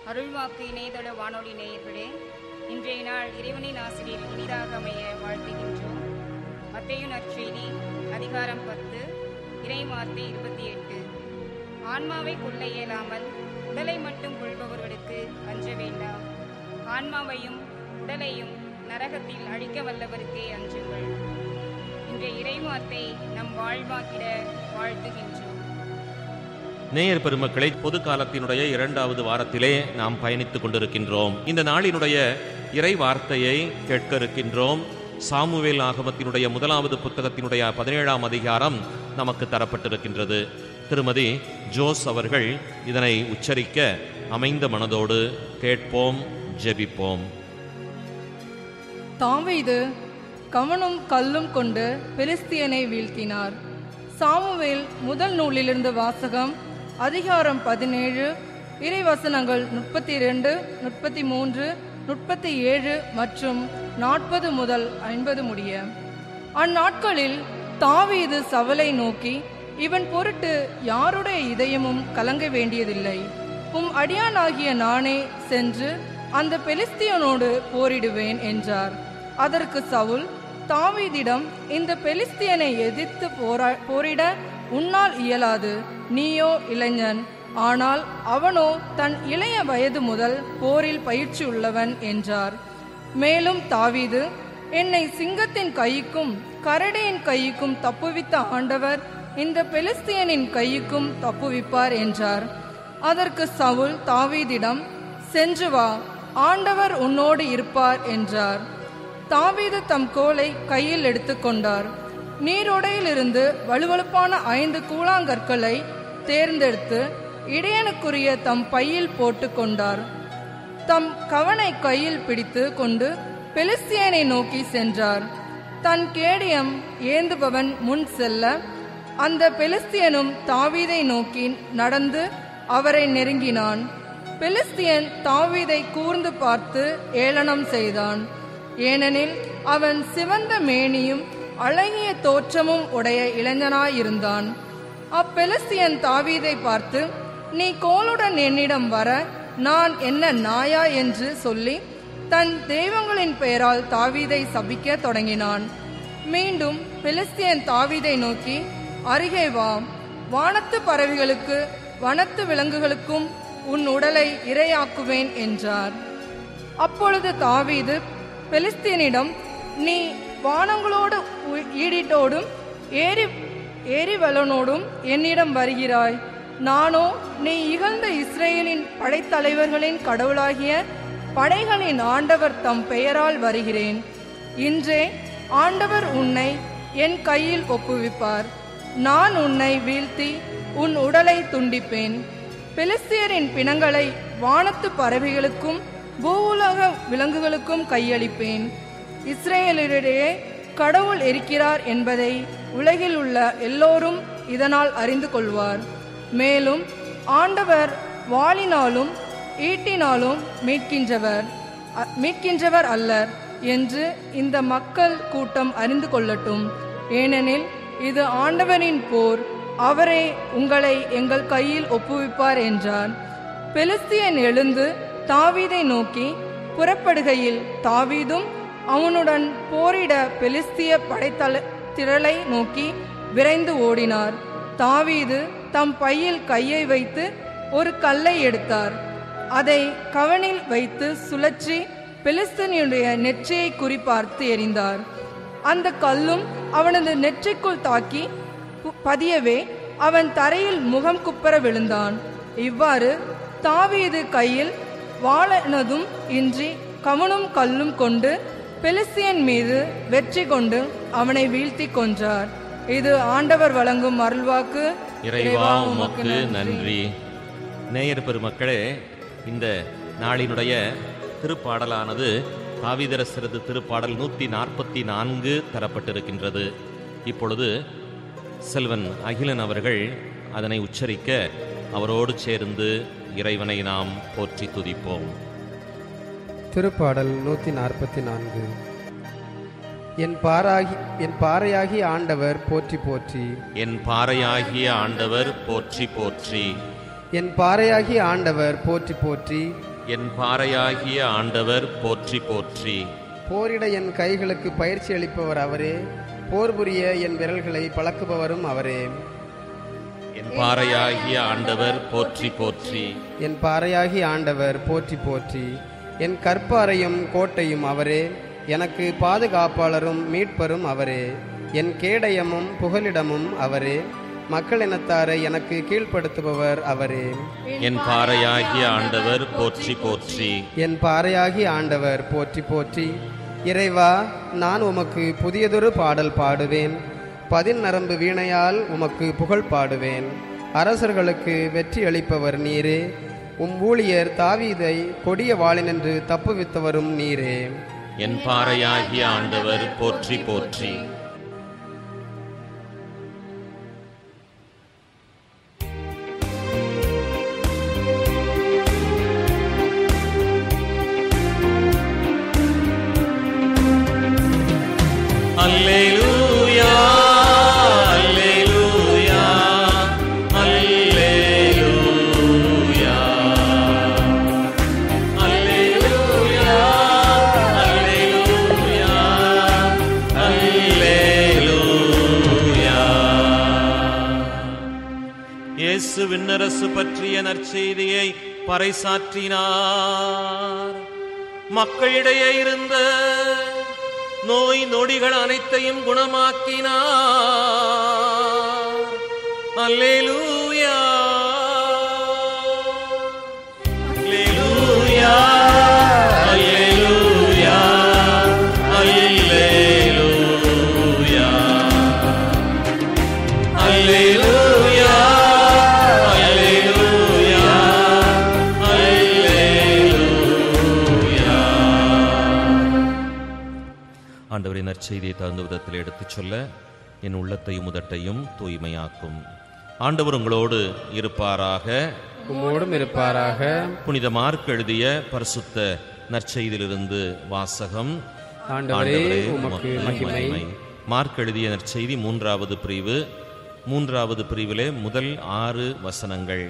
அருள்வாக்கு இணையதள வானொலி நேயர்களே இன்றைய நாள் இறைவனின் ஆசிரியர் இனிதாக அமைய வாழ்த்துகின்றோம் மத்தையும் நற்செய்தி அதிகாரம் பத்து இறை வார்த்தை இருபத்தி எட்டு ஆன்மாவை கொள்ள இயலாமல் உடலை மட்டும் கொள்பவர்களுக்கு அஞ்ச வேண்டாம் ஆன்மாவையும் உடலையும் நரகத்தில் அழிக்க வல்லவருக்கே அஞ்சுங்கள் இன்றைய இறைவார்த்தை நம் வாழ்வாக்கிட வாழ்த்துகின்றோம் நேயர் பெருமக்களை பொது காலத்தினுடைய இரண்டாவது வாரத்திலே நாம் பயணித்துக் கொண்டிருக்கின்றோம் இந்த நாளினுடைய இறை வார்த்தையை கேட்க இருக்கின்றோம் சாமுவேல் ஆகமத்தினுடைய முதலாவது புத்தகத்தினுடைய பதினேழாம் அதிகாரம் நமக்கு தரப்பட்டிருக்கின்றது திருமதி ஜோஸ் அவர்கள் இதனை உச்சரிக்க அமைந்த மனதோடு கேட்போம் ஜெபிப்போம் தாவீது கவனும் கல்லும் கொண்டு பெலிஸ்தியனை வீழ்த்தினார் சாமுவேல் முதல் நூலிலிருந்து வாசகம் அதிகாரம் பதினேழு இறைவசனங்கள் முப்பத்தி இரண்டு முப்பத்தி மூன்று முப்பத்தி ஏழு மற்றும் நாற்பது முதல் ஐம்பது முடிய அந்நாட்களில் தாவீது சவலை நோக்கி இவன் பொருட்டு யாருடைய இதயமும் கலங்க வேண்டியதில்லை உம் அடியானாகிய நானே சென்று அந்த பெலிஸ்தியனோடு போரிடுவேன் என்றார் அதற்கு சவுல் தாவீதிடம் இந்த பெலிஸ்தியனை எதிர்த்து போரா போரிட உன்னால் இயலாது நீயோ இளைஞன் ஆனால் அவனோ தன் இளைய வயது முதல் போரில் பயிற்சி உள்ளவன் என்றார் மேலும் தாவீது என்னை சிங்கத்தின் கைக்கும் கரடியின் கைக்கும் தப்புவித்த ஆண்டவர் இந்த பெலிஸ்தியனின் கைக்கும் தப்புவிப்பார் என்றார் அதற்கு சவுல் தாவீதிடம் சென்று வா ஆண்டவர் உன்னோடு இருப்பார் என்றார் தாவீது தம் கோலை கையில் எடுத்துக்கொண்டார் நீரோடையிலிருந்து வலுவழுப்பான ஐந்து கூழாங்கற்களை தேர்ந்தெடுத்து இடையனுக்குரிய தம் பையில் போட்டு கொண்டார் தம் கவனை கையில் பிடித்து கொண்டு பெலிஸ்தியனை நோக்கி சென்றார் தன் கேடியம் ஏந்துபவன் முன் செல்ல அந்த பெலிஸ்தியனும் தாவீதை நோக்கி நடந்து அவரை நெருங்கினான் பெலிஸ்தியன் தாவீதை கூர்ந்து பார்த்து ஏளனம் செய்தான் ஏனெனில் அவன் சிவந்த மேனியும் அழகிய தோற்றமும் உடைய இளைஞனாயிருந்தான் அப்பெலிஸ்தியன் தாவீதை பார்த்து நீ கோலுடன் என்னிடம் வர நான் என்ன நாயா என்று சொல்லி தன் தெய்வங்களின் பெயரால் தாவீதை சபிக்க தொடங்கினான் மீண்டும் பெலிஸ்தியன் தாவீதை நோக்கி அருகே வா வானத்து பறவைகளுக்கு வனத்து விலங்குகளுக்கும் உன் உடலை இரையாக்குவேன் என்றார் அப்பொழுது தாவீது பெலிஸ்தீனிடம் நீ வானங்களோடு உ- ஈடிட்டோடும் ஏரி ஏரிவலனோடும் என்னிடம் வருகிறாய் நானோ நீ இகழ்ந்த இஸ்ரேலின் படைத்தலைவர்களின் கடவுளாகிய படைகளின் ஆண்டவர் தம் பெயரால் வருகிறேன் இன்றே ஆண்டவர் உன்னை என் கையில் ஒப்புவிப்பார் நான் உன்னை வீழ்த்தி உன் உடலை துண்டிப்பேன் பெலிஸ்தியரின் பிணங்களை வானத்து பறவைகளுக்கும் பூவுலக விலங்குகளுக்கும் கையளிப்பேன் இஸ்ரேலரிடையே கடவுள் இருக்கிறார் என்பதை உலகில் உள்ள எல்லோரும் இதனால் அறிந்து கொள்வார் மேலும் ஆண்டவர் வாளினாலும் ஈட்டினாலும் மீட்கின்றவர் அ- மீட்கின்றவர் அல்லர் என்று இந்த மக்கள் கூட்டம் அறிந்து கொள்ளட்டும் ஏனெனில் இது ஆண்டவரின் போர் அவரே உங்களை எங்கள் கையில் ஒப்புவிப்பார் என்றார் பெலிஸ்தியன் எழுந்து தாவீதை நோக்கி புறப்படுகையில் தாவீதும் அவனுடன் போரிட பெலிஸ்திய படைத்தல திரளை நோக்கி விரைந்து ஓடினார் தாவீது தம் பையில் கையை வைத்து ஒரு கல்லை எடுத்தார் அதை கவனில் வைத்து சுழற்றி பெலிஸ்தீனுடைய நெற்றியை குறிபார்த்து எறிந்தார் அந்த கல்லும் அவனது நெற்றிக்குள் தாக்கி பு- பதியவே அவன் தரையில் முகம் குப்பர விழுந்தான் இவ்வாறு தாவீது கையில் வாழனதும் இன்றி கவனும் கல்லும் கொண்டு பெலிஸ்தியன் மீது வெற்றி கொண்டு அவனை வீழ்த்தி கொன்றார் இது ஆண்டவர் வழங்கும் அருள்வாக்கு இறைவா உமக்கு நன்றி நேயர் பெருமக்களே இந்த நாளினுடைய திருப்பாடலானது காவிதரசரது திருப்பாடல் நூற்றி நாற்பத்தி நான்கு தரப்பட்டிருக்கின்றது இப்பொழுது செல்வன் அகிலன் அவர்கள் அதனை உச்சரிக்க அவரோடு சேர்ந்து இறைவனை நாம் போற்றி துதிப்போம் திருப்பாடல் நூற்றி நாற்பத்தி நான்கு என் பாராகி என் பாறையாகி ஆண்டவர் போற்றி போற்றி என் பாறையாகிய ஆண்டவர் போற்றி போற்றி என் பாறையாகி ஆண்டவர் போற்றி போற்றி என் பாறையாகிய ஆண்டவர் போற்றி போற்றி போரிட என் கைகளுக்கு பயிற்சி அளிப்பவர் அவரே போர் புரிய என் விரல்களை பழக்குபவரும் அவரே என் பாறையாகிய ஆண்டவர் போற்றி போற்றி என் பாறையாகி ஆண்டவர் போற்றி போற்றி என் கற்பாரையும் கோட்டையும் அவரே எனக்கு பாதுகாப்பாளரும் மீட்பரும் அவரே என் கேடயமும் புகலிடமும் அவரே மக்களினத்தாரை எனக்கு கீழ்ப்படுத்துபவர் அவரே என் பாறையாகிய ஆண்டவர் போற்றி போற்றி என் பாறையாகி ஆண்டவர் போற்றி போற்றி இறைவா நான் உமக்கு புதியதொரு பாடல் பாடுவேன் பதின் நரம்பு வீணையால் உமக்கு புகழ் பாடுவேன் அரசர்களுக்கு வெற்றி அளிப்பவர் நீரே உம் ஊழியர் தாவீதை கொடிய வாளினின்று தப்புவித்தவரும் நீரே என் பாறையாகிய ஆண்டவர் போற்றி போற்றி அல்லேலூயா அல்லேலூயா அல்லேலூயா அல்லேலூயா அல்லேலூயா அல்லேலூயா இயேசு விண்ணரசு பற்றிய நற்செய்தியை பறைசாற்றினார் மக்களிடையே இருந்த நோய் நொடிகள் அனைத்தையும் குணமாக்கினார் அல்லேலூயா அல்லேலூயா அல்லேலூயா அல்லேலூயா அல்லேலூயா அல்லேலூயா அல்லேலூயா ஆண்டவரின் நற்செய்தியை தகுந்த விதத்தில் எடுத்துச் சொல்ல என் உள்ளத்தையும் உதட்டையும் தூய்மையாக்கும் ஆண்டவர் உங்களோடு இருப்பாராக உம்மோடும் இருப்பாராக புனித மார்க் எழுதிய பரிசுத்த நற்செய்தியிலிருந்து வாசகம் ஆண்டவரே உமக்கு மகிமை மார்க் எழுதிய நற்செய்தி மூன்றாவது பிரிவு மூன்றாவது பிரிவிலே முதல் ஆறு வசனங்கள்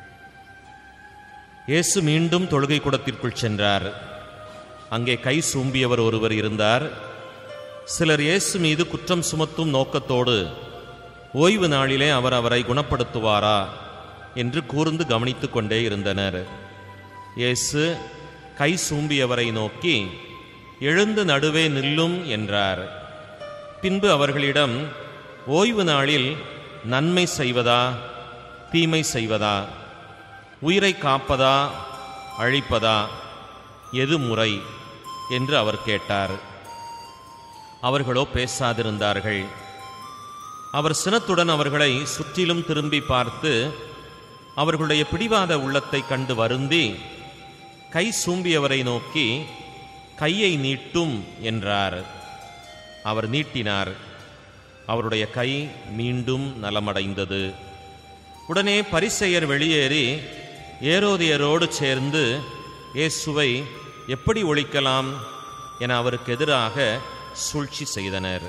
இயேசு மீண்டும் தொழுகை கூடத்திற்குள் சென்றார் அங்கே கை சூம்பியவர் ஒருவர் இருந்தார் சிலர் இயேசு மீது குற்றம் சுமத்தும் நோக்கத்தோடு ஓய்வு நாளிலே அவர் அவரை குணப்படுத்துவாரா என்று கூர்ந்து கவனித்துக் கொண்டே இருந்தனர் இயேசு கை சூம்பியவரை நோக்கி எழுந்து நடுவே நில்லும் என்றார் பின்பு அவர்களிடம் ஓய்வு நாளில் நன்மை செய்வதா தீமை செய்வதா உயிரை காப்பதா அழிப்பதா எது முறை என்று அவர் கேட்டார் அவர்களோ பேசாதிருந்தார்கள் அவர் சினத்துடன் அவர்களை சுற்றிலும் திரும்பி பார்த்து அவர்களுடைய பிடிவாத உள்ளத்தை கண்டு வருந்தி கை சூம்பியவரை நோக்கி கையை நீட்டும் என்றார் அவர் நீட்டினார் அவருடைய கை மீண்டும் நலமடைந்தது உடனே பரிசெயர் வெளியேறி ஏரோதியரோடு சேர்ந்து இயேசுவை எப்படி ஒழிக்கலாம் என அவருக்கு எதிராக சூழ்ச்சி செய்தனர்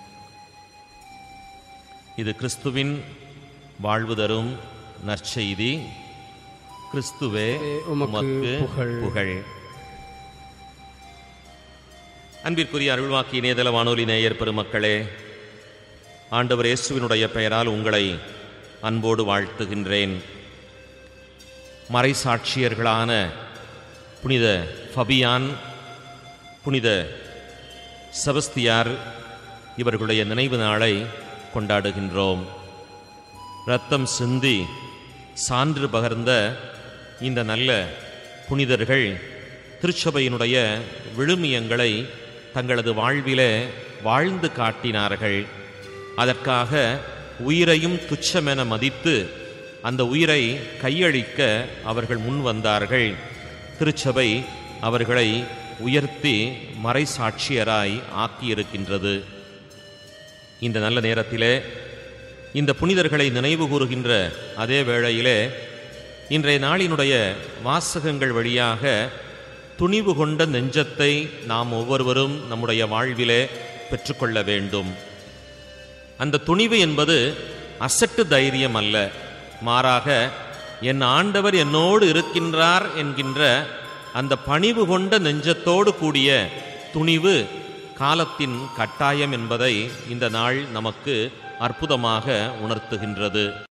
இது கிறிஸ்துவின் வாழ்வு தரும் நற்செய்தி கிறிஸ்துவே உமக்கு உமக்கு புகழ். புகழ் அன்பிற்குரிய அருள்வாக்கி இணையதள வானொலி நேயர் பெருமக்களே ஆண்டவர் இயேசுவினுடைய பெயரால் உங்களை அன்போடு வாழ்த்துகின்றேன் மறைசாட்சியர்களான புனித ஃபபியான் புனித செபஸ்தியார் இவர்களுடைய நினைவு நாளை கொண்டாடுகின்றோம் இரத்தம் சிந்தி சான்று பகர்ந்த இந்த நல்ல புனிதர்கள் திருச்சபையினுடைய விழுமியங்களை தங்களது வாழ்விலே வாழ்ந்து காட்டினார்கள் அதற்காக உயிரையும் துச்சமென மதித்து அந்த உயிரை கையளிக்க அவர்கள் முன் வந்தார்கள் திருச்சபை அவர்களை உயர்த்தி மறைசாட்சியராய் ஆக்கியிருக்கின்றது இந்த நல்ல நேரத்திலே இந்த புனிதர்களை நினைவு கூறுகின்ற அதே வேளையிலே இன்றைய நாளினுடைய வாசகங்கள் வழியாக துணிவு கொண்ட நெஞ்சத்தை நாம் ஒவ்வொருவரும் நம்முடைய வாழ்விலே பெற்றுக்கொள்ள வேண்டும் அந்த துணிவு என்பது அசட்டு தைரியம் அல்ல மாறாக என் ஆண்டவர் என்னோடு இருக்கின்றார் என்கின்ற அந்த பணிவு கொண்ட நெஞ்சத்தோடு கூடிய துணிவு காலத்தின் கட்டாயம் என்பதை இந்த நாள் நமக்கு அற்புதமாக உணர்த்துகின்றது